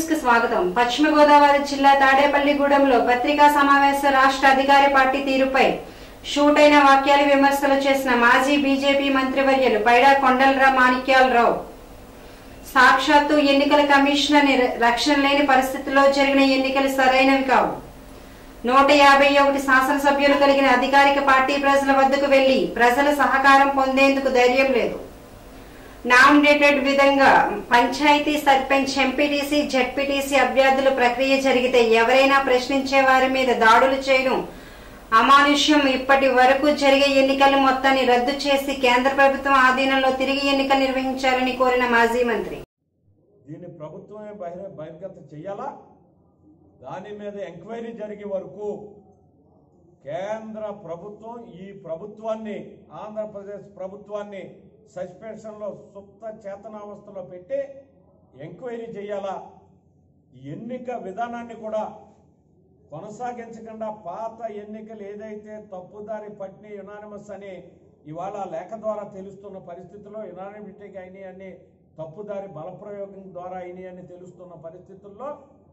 కు స్వాగతం పశ్చిమ గోదావరి జిల్లా తాడేపల్లిగూడెంలో పత్రికా సమావేశ రాష్ట్ర అధికార పార్టీ తీరుపై షూట్ అయిన వాక్యాలు విమర్శలు చేసిన మాజీ బీజేపీ మంత్రివర్యులు పైడా కొండలరా మాణిక్యాలరావు సాక్షాత్తు ఎన్నికల కమిషనర్ ని రక్షణ లేని పరిస్థితుల్లో జరిగిన ఎన్నికలు సరైనవి కావు నూట యాభై ఒకటి శాసనసభ్యులు కలిగిన అధికారిక పార్టీ ప్రజల వద్దకు వెళ్లి ప్రజల సహకారం పొందేందుకు ధైర్యం లేదు నామినేటెడ్ విధంగా పంచాయతీ సర్పంచ్ ఎంపీటీసీ జడ్పీటీసీ అభ్యర్థుల ప్రక్రియ జరిగితే ఎవరైనా ప్రశ్నించే వారి మీద దాడులు చేయడం అమానుష్యం ఇప్పటి వరకు జరిగే ఎన్నికలు మొత్తాన్ని రద్దు చేసి కేంద్ర ప్రభుత్వం ఆధీనంలో తిరిగి ఎన్నికలు నిర్వహించాలని కోరిన మాజీ మంత్రి దీన్ని ప్రభుత్వమే బహిర బహిర్గతం చేయాలా దాని మీద ఎంక్వైరీ జరిగే వరకు కేంద్ర ప్రభుత్వం ఈ ప్రభుత్వాన్ని ఆంధ్రప్రదేశ్ ప్రభుత్వాన్ని సస్పెన్షన్లో సుప్త చేతనావస్థలో పెట్టి ఎంక్వైరీ చేయాలా ఈ ఎన్నిక విధానాన్ని కూడా కొనసాగించకుండా పాత ఎన్నికలు ఏదైతే తప్పుదారి పట్టిన యునానిమస్ అని ఇవాళ లేఖ ద్వారా తెలుస్తున్న పరిస్థితుల్లో యునానిమిటీకి అయినాయి అని తప్పుదారి బలప్రయోగం ద్వారా అయినాయి అని తెలుస్తున్న పరిస్థితుల్లో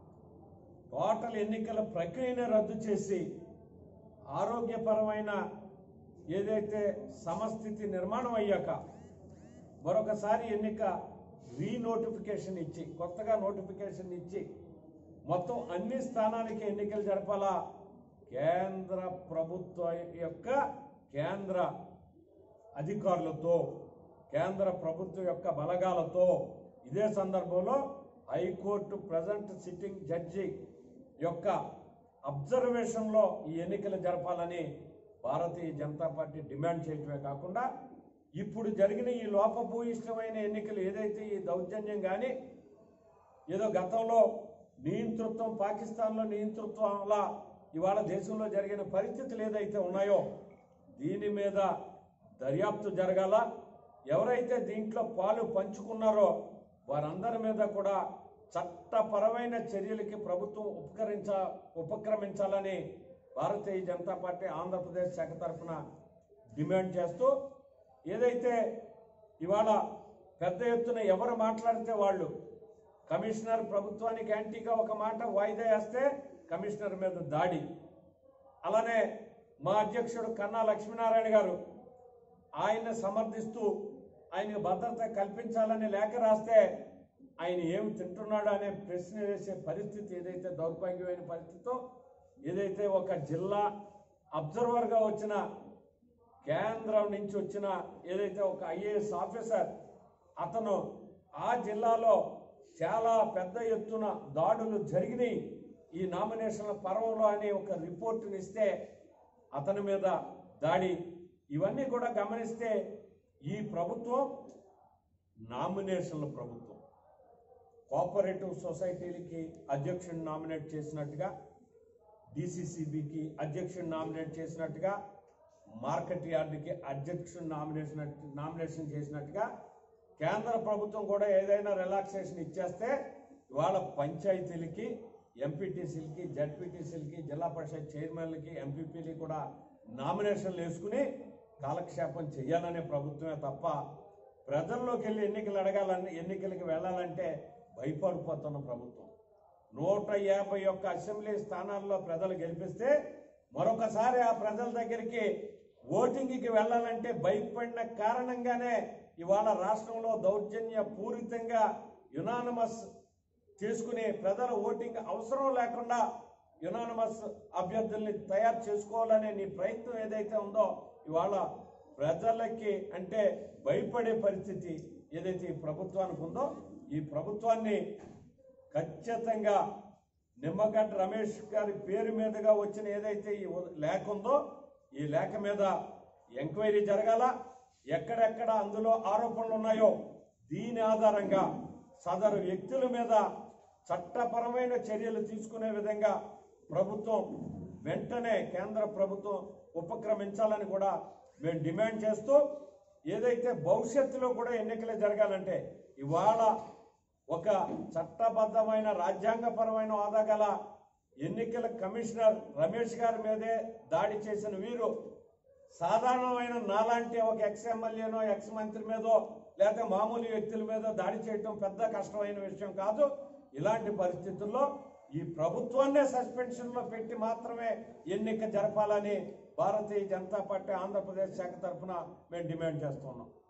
టోటల్ ఎన్నికల ప్రక్రియను రద్దు చేసి ఆరోగ్యపరమైన ఏదైతే సమస్థితి నిర్మాణం అయ్యాక మరొకసారి ఎన్నిక రీనోటిఫికేషన్ ఇచ్చి కొత్తగా నోటిఫికేషన్ ఇచ్చి మొత్తం అన్ని స్థానాలకి ఎన్నికలు జరపాలా కేంద్ర ప్రభుత్వ యొక్క కేంద్ర అధికారులతో కేంద్ర ప్రభుత్వం యొక్క బలగాలతో ఇదే సందర్భంలో హైకోర్టు ప్రజెంట్ సిట్టింగ్ జడ్జి యొక్క అబ్జర్వేషన్లో ఈ ఎన్నికలు జరపాలని భారతీయ జనతా పార్టీ డిమాండ్ చేయటమే కాకుండా ఇప్పుడు జరిగిన ఈ లోపభూయిష్టమైన ఎన్నికలు ఏదైతే ఈ దౌర్జన్యం కానీ ఏదో గతంలో నియంతృత్వం పాకిస్తాన్లో నియంతృత్వం వల్ల ఇవాళ దేశంలో జరిగిన పరిస్థితులు ఏదైతే ఉన్నాయో దీని మీద దర్యాప్తు జరగాల ఎవరైతే దీంట్లో పాలు పంచుకున్నారో వారందరి మీద కూడా చట్టపరమైన చర్యలకి ప్రభుత్వం ఉపకరించ ఉపక్రమించాలని భారతీయ జనతా పార్టీ ఆంధ్రప్రదేశ్ శాఖ తరఫున డిమాండ్ చేస్తూ ఏదైతే ఇవాళ పెద్ద ఎత్తున ఎవరు మాట్లాడితే వాళ్ళు కమిషనర్ ప్రభుత్వానికి యాంటీగా ఒక మాట వాయిదా వేస్తే కమిషనర్ మీద దాడి అలానే మా అధ్యక్షుడు కన్నా లక్ష్మీనారాయణ గారు ఆయన్ని సమర్థిస్తూ ఆయనకు భద్రత కల్పించాలని లేఖ రాస్తే ఆయన ఏమి తింటున్నాడు అనే ప్రశ్న వేసే పరిస్థితి ఏదైతే దౌర్భాగ్యమైన పరిస్థితితో ఏదైతే ఒక జిల్లా అబ్జర్వర్గా వచ్చిన కేంద్రం నుంచి వచ్చిన ఏదైతే ఒక ఐఏఎస్ ఆఫీసర్ అతను ఆ జిల్లాలో చాలా పెద్ద ఎత్తున దాడులు జరిగినాయి ఈ నామినేషన్ల పర్వంలో అని ఒక రిపోర్టుని ఇస్తే అతని మీద దాడి ఇవన్నీ కూడా గమనిస్తే ఈ ప్రభుత్వం నామినేషన్ల ప్రభుత్వం కోఆపరేటివ్ సొసైటీలకి అధ్యక్షుడిని నామినేట్ చేసినట్టుగా డిసిసిబికి అధ్యక్షుడిని నామినేట్ చేసినట్టుగా మార్కెట్ యార్డుకి అధ్యక్షుడిని నామినేషన్ నామినేషన్ చేసినట్టుగా కేంద్ర ప్రభుత్వం కూడా ఏదైనా రిలాక్సేషన్ ఇచ్చేస్తే ఇవాళ పంచాయతీలకి ఎంపీటీసీలకి జడ్పీటీసీలకి జిల్లా పరిషత్ చైర్మన్లకి ఎంపీపీలకి కూడా నామినేషన్లు వేసుకుని కాలక్షేపం చేయాలనే ప్రభుత్వమే తప్ప ప్రజల్లోకి వెళ్ళి ఎన్నికలు అడగాలని ఎన్నికలకి వెళ్ళాలంటే భయపడిపోతున్న ప్రభుత్వం నూట యాభై ఒక్క అసెంబ్లీ స్థానాల్లో ప్రజలు గెలిపిస్తే మరొకసారి ఆ ప్రజల దగ్గరికి ఓటింగ్కి వెళ్ళాలంటే భయపడిన కారణంగానే ఇవాళ రాష్ట్రంలో దౌర్జన్య పూరితంగా యునానమస్ చేసుకుని ప్రజల ఓటింగ్ అవసరం లేకుండా యునానమస్ అభ్యర్థుల్ని తయారు చేసుకోవాలనే నీ ప్రయత్నం ఏదైతే ఉందో ఇవాళ ప్రజలకి అంటే భయపడే పరిస్థితి ఏదైతే ఈ ప్రభుత్వానికి ఉందో ఈ ప్రభుత్వాన్ని ఖచ్చితంగా నిమ్మగడ్డ రమేష్ గారి పేరు మీదుగా వచ్చిన ఏదైతే ఈ లేఖ ఉందో ఈ లేఖ మీద ఎంక్వైరీ జరగాల ఎక్కడెక్కడ అందులో ఆరోపణలు ఉన్నాయో దీని ఆధారంగా సదరు వ్యక్తుల మీద చట్టపరమైన చర్యలు తీసుకునే విధంగా ప్రభుత్వం వెంటనే కేంద్ర ప్రభుత్వం ఉపక్రమించాలని కూడా మేము డిమాండ్ చేస్తూ ఏదైతే భవిష్యత్తులో కూడా ఎన్నికలు జరగాలంటే ఇవాళ ఒక చట్టబద్ధమైన రాజ్యాంగపరమైన హోదా గల ఎన్నికల కమిషనర్ రమేష్ గారి మీదే దాడి చేసిన వీరు సాధారణమైన నాలాంటి ఒక ఎక్స్ ఎమ్మెల్యేనో ఎక్స్ మంత్రి మీదో లేకపోతే మామూలు వ్యక్తుల మీద దాడి చేయటం పెద్ద కష్టమైన విషయం కాదు ఇలాంటి పరిస్థితుల్లో ఈ ప్రభుత్వాన్నే సస్పెన్షన్ లో పెట్టి మాత్రమే ఎన్నిక జరపాలని భారతీయ జనతా పార్టీ ఆంధ్రప్రదేశ్ శాఖ తరఫున మేము డిమాండ్ చేస్తున్నాం